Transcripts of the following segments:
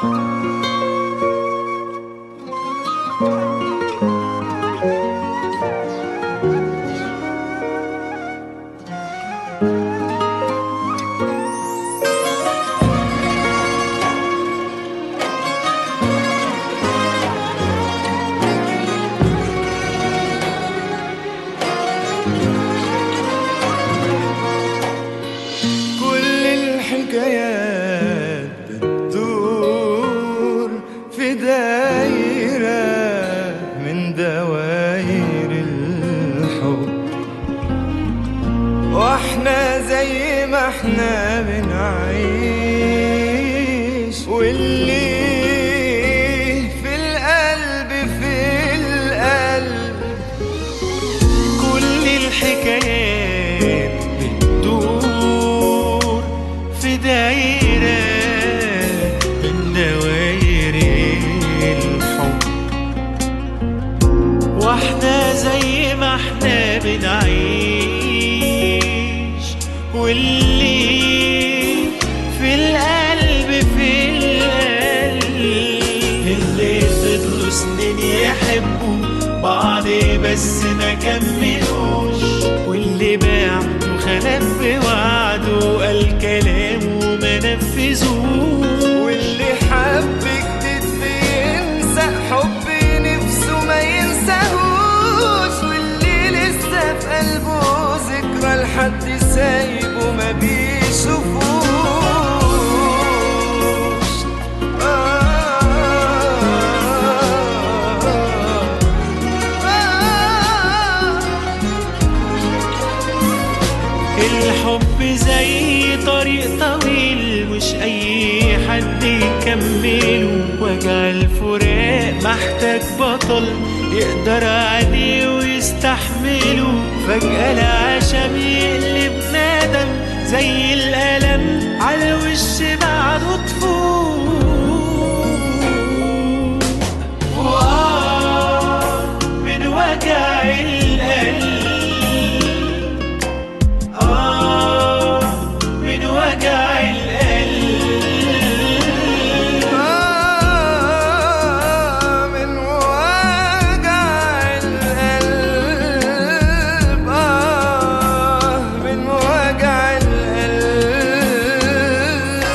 كل الحكايات بتدور في دايرة من دواير الحب واحنا زي ما احنا بنعيش واللي في القلب في القلب كل الحكايات بتدور في دايرة من دواير الحب واحنا زي ما احنا بنعيش واللي في القلب في القلب اللي فضلوا سنين يحبوا بعض بس ما كملوش واللي بعد وخلف بوعده وقال كلامه ما نفذوش واللي حب جديد بينسى حب نفسه ما ينساهوش واللي لسه في قلبه ذكرى لحد سايبه ما بيشوفوش آه آه الحب زي طريق طويل مش اي حد يكمله وجع الفراق محتاج بطل يقدر عليه ويستحمله فجأة العشم يقلب ندم زي الألم على الوش بعده طفول وآه من وجع القلب آه من وجع القلب آه من وجع القلب آه من وجع القلب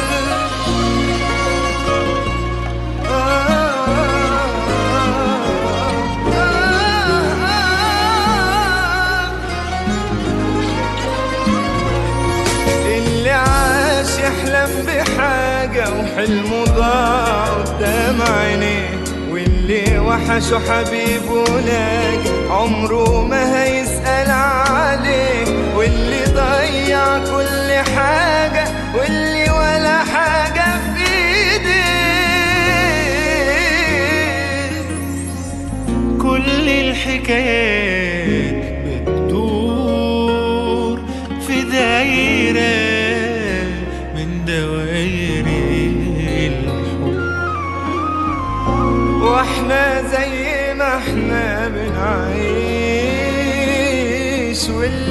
اللي عاش يحلم بحاجة وحلمه ضاع قدام عينيه واللي وحشه حبيبه لاقي عمره ما هيسأل عليه واللي ضيع كل حاجة واللي ولا حاجة في ايديه كل الحكايات بتدور في دايرة من دوائر الحب واحنا زي ما احنا بنعيش واللي